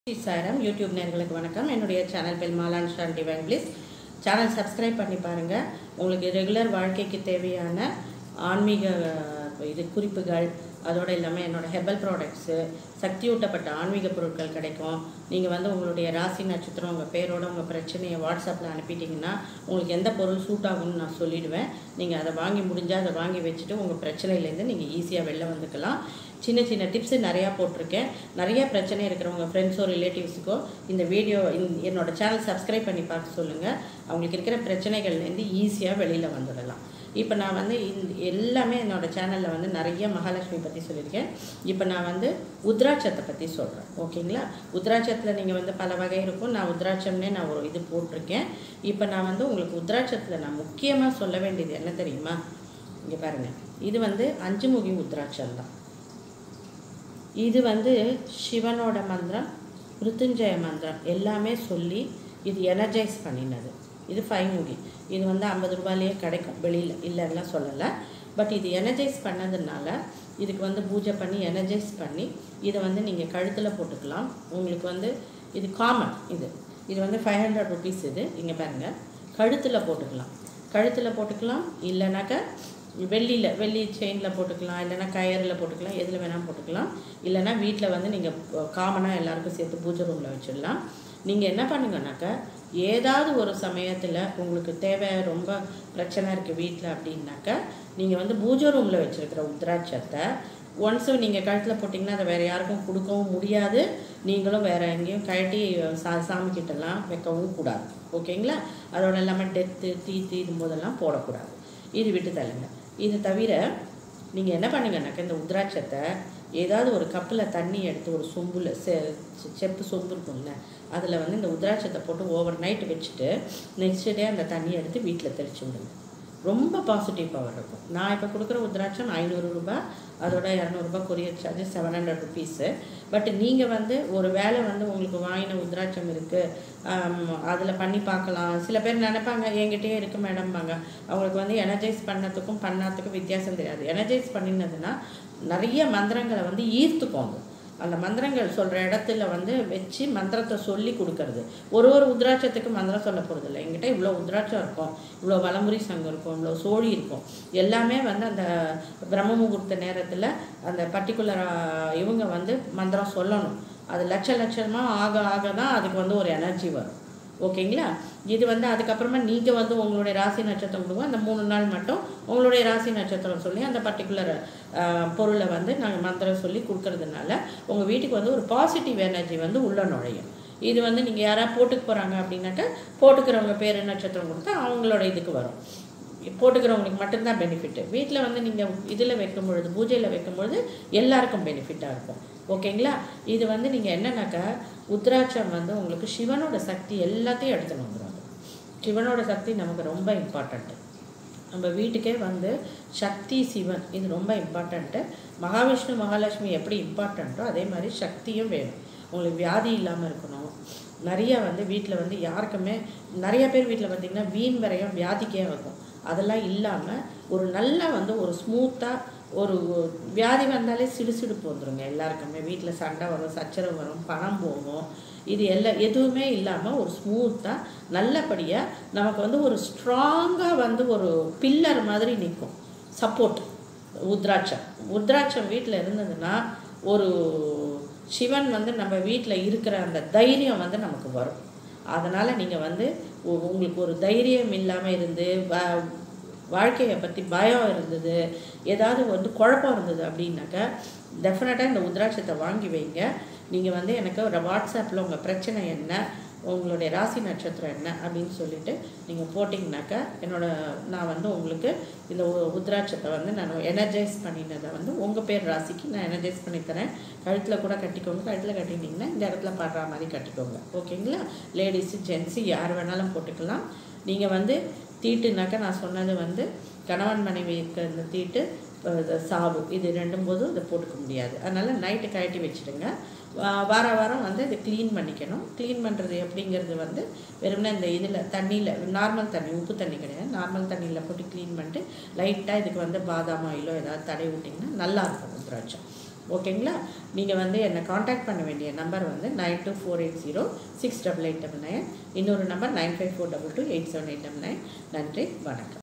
ஸ்ரீ சாரம் யூடியூப் நேர்களுக்கு வணக்கம் என்னுடைய சேனல் பேர் Malan Shan divine please channel subscribe பண்ணி பாருங்கள் உங்களுக்கு ரெகுலர் வாழ்க்கைக்கு தேவையான ஆன்மீக அஹ், இது குறிப்புகள் அதோடு இல்லாமல் என்னோட ஹெர்பல் ப்ராடக்ட்ஸு சக்தியூட்டப்பட்ட ஆன்மீக பொருட்கள் கிடைக்கும் நீங்கள் வந்து உங்களுடைய ராசி நட்சத்திரம் உங்கள் பேரோட உங்கள் பிரச்சனையை வாட்ஸ்அப்பில் அனுப்பிட்டீங்கன்னா உங்களுக்கு எந்த பொருள் சூட் ஆகும்னு நான் சொல்லிடுவேன் நீங்கள் அதை வாங்கி முடிஞ்சால் அதை வாங்கி வச்சுட்டு உங்கள் பிரச்சனையிலேருந்து நீங்கள் ஈஸியாக வெளில வந்துக்கலாம் சின்ன சின்ன டிப்ஸு நிறையா போட்டிருக்கேன் நிறைய பிரச்சனை இருக்கிறவங்க ஃப்ரெண்ட்ஸோ ரிலேட்டிவ்ஸுக்கோ இந்த வீடியோ என்னோட சேனல் சப்ஸ்கிரைப் பண்ணி பார்க்க சொல்லுங்கள் அவங்களுக்கு இருக்கிற பிரச்சனைகள்லேருந்து ஈஸியாக வெளியில் வந்துடலாம் இப்போ நான் வந்து இந்த எல்லாமே என்னோட சேனலில் வந்து நிறைய மகாலட்சுமி பற்றி சொல்லியிருக்கேன் இப்போ நான் வந்து உத்ராட்சத்தை பற்றி சொல்கிறேன் ஓகேங்களா உத்ராட்சத்தில் நீங்கள் வந்து பல வகை இருக்கும் நான் உத்ராட்சம்னே நான் ஒரு இது போட்டிருக்கேன் இப்போ நான் வந்து உங்களுக்கு உத்ராட்சத்தில் நான் முக்கியமாக சொல்ல வேண்டியது என்ன தெரியுமா இங்கே பாருங்கள் இது வந்து அஞ்சு முகி உத்ராட்சம் தான் இது வந்து சிவனோட மந்திரம் மிருத்துஞ்சய மந்திரம் எல்லாமே சொல்லி இது எனர்ஜைஸ் பண்ணினது இது ஃபைவ் முகி இது வந்து ஐம்பது ரூபாயிலேயே கிடைக்கும் வெளியில் இல்லைன்னா சொல்லலை பட் இது எனர்ஜைஸ் பண்ணதுனால இதுக்கு வந்து பூஜை பண்ணி எனர்ஜைஸ் பண்ணி இதை வந்து நீங்கள் கழுத்தில் போட்டுக்கலாம் உங்களுக்கு வந்து இது காமன் இது இது வந்து ஃபைவ் ஹண்ட்ரட் ருபீஸ் இது இங்கே பாருங்கள் கழுத்தில் போட்டுக்கலாம் கழுத்தில் போட்டுக்கலாம் இல்லைனாக்கா வெள்ளியில் வெள்ளி செயினில் போட்டுக்கலாம் இல்லைன்னா கயரில் போட்டுக்கலாம் எதில் வேணால் போட்டுக்கலாம் இல்லைன்னா வீட்டில் வந்து நீங்கள் காமனாக எல்லாருக்கும் சேர்த்து பூஜை ரூமில் வச்சிடலாம் நீங்கள் என்ன பண்ணுங்கனாக்கா ஏதாவது ஒரு சமயத்தில் உங்களுக்கு தேவை ரொம்ப பிரச்சனை இருக்குது வீட்டில் அப்படின்னாக்கா நீங்கள் வந்து பூஜை ரூமில் வச்சுருக்கிற உத்ராட்சத்தை ஒன்ஸு நீங்கள் கழுத்தில் போட்டிங்கன்னா அதை வேறு யாருக்கும் கொடுக்கவும் முடியாது நீங்களும் வேறு எங்கேயும் கழட்டி சா சாமி கிட்டலாம் வைக்கவும் கூடாது ஓகேங்களா அதோட இல்லாமல் டெத்து தீத்து இது போதெல்லாம் போடக்கூடாது இது விட்டு தள்ளுங்க இது தவிர நீங்கள் என்ன பண்ணுங்கன்னாக்கா இந்த உத்ராட்சத்தை ஏதாவது ஒரு கப்பில் தண்ணி எடுத்து ஒரு சொம்புல செ செ- செப்பு சொம்பு இருக்கும்ல அதில் வந்து இந்த உத்ராட்சத்தை போட்டு ஓவர் நைட் வச்சுட்டு நெக்ஸ்ட் டே அந்த தண்ணியை எடுத்து வீட்டில் தெளிச்சு விடுங்க ரொம்ப பாசிட்டிவ் பவர் இருக்கும் நான் இப்போ கொடுக்குற உத்ராட்சம் ஐநூறு ரூபாய் அதோட இரநூறுபா courier charge seven hundred rupees but நீங்கள் வந்து ஒரு வேளை வந்து உங்களுக்கு வாங்கின உத்ராட்சம் இருக்குது அதில் பண்ணி பார்க்கலாம் சில பேர் நினைப்பாங்க என்கிட்டயே இருக்குது மேடம்பாங்க அவங்களுக்கு வந்து எனர்ஜைஸ் பண்ணதுக்கும் பண்ணாததுக்கும் வித்தியாசம் தெரியாது எனர்ஜைஸ் பண்ணினதுன்னா நிறைய மந்திரங்களை வந்து ஈர்த்துக்கோங்க அந்த மந்திரங்கள் சொல்கிற இடத்துல வந்து வச்சு மந்திரத்தை சொல்லி கொடுக்கறது ஒரு ஒரு உத்ராட்சத்துக்கு மந்திரம் சொல்ல போகிறது இல்லை எங்கிட்ட இவ்வளோ உத்ராட்சம் இருக்கும் இவ்வளோ வலமுறை சங்கம் இருக்கும் இவ்வளோ சோழி இருக்கும் எல்லாமே வந்து அந்த பிரம்ம முகூர்த்த நேரத்தில் அந்த பர்டிகுலர் இவங்க வந்து மந்திரம் சொல்லணும் அது லட்ச லட்சமாக ஆக ஆக தான் அதுக்கு வந்து ஒரு எனர்ஜி வரும் ஓகேங்களா இது வந்து அதுக்கப்புறமா நீங்கள் வந்து உங்களுடைய ராசி நட்சத்திரம் கொடுங்க அந்த மூணு நாள் மட்டும் உங்களுடைய ராசி நட்சத்திரம் சொல்லி அந்த பர்டிகுலர் பொருளை வந்து நாங்கள் மந்திரம் சொல்லி கொடுக்கறதுனால உங்கள் வீட்டுக்கு வந்து ஒரு பாசிட்டிவ் எனர்ஜி வந்து உள்ள நுழையும் இது வந்து நீங்கள் யாராவது போட்டுக்க போகிறாங்க அப்படின்னாக்கா போட்டுக்கிறவங்க பேர் நட்சத்திரம் கொடுத்தா அவங்களோட இதுக்கு வரும் போட்டுக்கிறவங்களுக்கு மட்டும்தான் பெனிஃபிட்டு வீட்டில் வந்து நீங்கள் இதில் வைக்கும் பொழுது பூஜையில் வைக்கும் பொழுது எல்லாருக்கும் பெனிஃபிட்டாக இருக்கும் ஓகேங்களா இது வந்து நீங்கள் என்னன்னாக்கா உத்ராட்சம் வந்து உங்களுக்கு சிவனோட சக்தி எல்லாத்தையும் எடுத்துன்னு வந்துடும் அது. சிவனோட சக்தி நமக்கு ரொம்ப இம்பார்ட்டண்ட்டு நம்ம வீட்டுக்கே வந்து சக்தி சிவன் இது ரொம்ப இம்பார்ட்டண்ட்டு மகாவிஷ்ணு மகாலட்சுமி எப்படி இம்பார்ட்டண்ட்டோ அதே மாதிரி சக்தியும் வேணும் உங்களுக்கு வியாதி இல்லாமல் இருக்கணும் நிறைய வந்து வீட்டில் வந்து யாருக்குமே நிறைய பேர் வீட்டில் பார்த்தீங்கன்னா வீண் வரையும் வியாதிக்கே இருக்கும் அதெல்லாம் இல்லாமல் ஒரு நல்ல வந்து ஒரு ஸ்மூத்தாக ஒரு வியாதி வந்தாலே சிடுசிடுப்பு வந்துருங்க எல்லாருக்குமே வீட்டில் சண்டை வரும் சச்சரவு வரும் பணம் போகும் இது எல்லா எதுவுமே இல்லாமல் ஒரு ஸ்மூத்தாக நல்லபடியாக நமக்கு வந்து ஒரு ஸ்ட்ராங்காக வந்து ஒரு பில்லர் மாதிரி நிற்கும் சப்போர்ட் உத்ராட்சம் உத்ராட்சம் வீட்டில் இருந்ததுன்னா ஒரு சிவன் வந்து நம்ம வீட்டில் இருக்கிற அந்த தைரியம் வந்து நமக்கு வரும் அதனால் நீங்கள் வந்து உ- உங்களுக்கு ஒரு தைரியம் இல்லாமல் இருந்து வ- வாழ்க்கையை பற்றி பயம் இருந்தது ஏதாவது வந்து குழப்பம் இருந்தது அப்படின்னாக்கா டெஃபினட்டாக இந்த உத்ராட்சத்தை வாங்கி வைங்க நீங்கள் வந்து எனக்கு ஒரு வாட்ஸ்அப்பில் உங்கள் பிரச்சனை என்ன உங்களுடைய ராசி நட்சத்திரம் என்ன அப்படின்னு சொல்லிட்டு நீங்கள் போட்டிங்கனாக்கா என்னோட நான் வந்து உங்களுக்கு இந்த உ- உத்ராட்சத்தை வந்து நான் எனர்ஜைஸ் பண்ணினதை வந்து உங்கள் பேர் ராசிக்கு நான் எனர்ஜைஸ் பண்ணி தரேன் கழுத்தில் கூட கட்டிக்கோங்க கழுத்தில் கட்டினீங்கன்னா இந்த இடத்துல பாடுற மாதிரி கட்டிக்கோங்க ஓகேங்களா லேடிஸு ஜென்ஸு யார் வேணாலும் போட்டுக்கலாம் நீங்கள் வந்து தீட்டுனாக்கா நான் சொன்னது வந்து கணவன் மனைவி இருக்கிற இந்த தீட்டு அஹ் இது சாவு இது ரெண்டும் போதும் இதை போட்டுக்க முடியாது அதனால் நைட்டு கழட்டி வச்சுடுங்க வா- வார வாரம் வந்து இதை க்ளீன் பண்ணிக்கணும் க்ளீன் பண்ணுறது எப்படிங்கிறது வந்து வெறும்னா இந்த இதில் தண்ணியில் நார்மல் தண்ணி உப்பு தண்ணி கிடையாது நார்மல் தண்ணியில் போட்டு க்ளீன் பண்ணிட்டு லைட்டாக இதுக்கு வந்து பாதாம் ஆயிலோ ஏதாவது தடவி விட்டிங்கன்னா நல்லாயிருக்கும் உத்ராட்சம் ஓகேங்களா நீங்கள் வந்து என்னை காண்டாக்ட் பண்ண வேண்டிய நம்பர் வந்து nine two four eight zero six double eight double nine இன்னொரு number nine five four double two eight seven eight double nine நன்றி வணக்கம்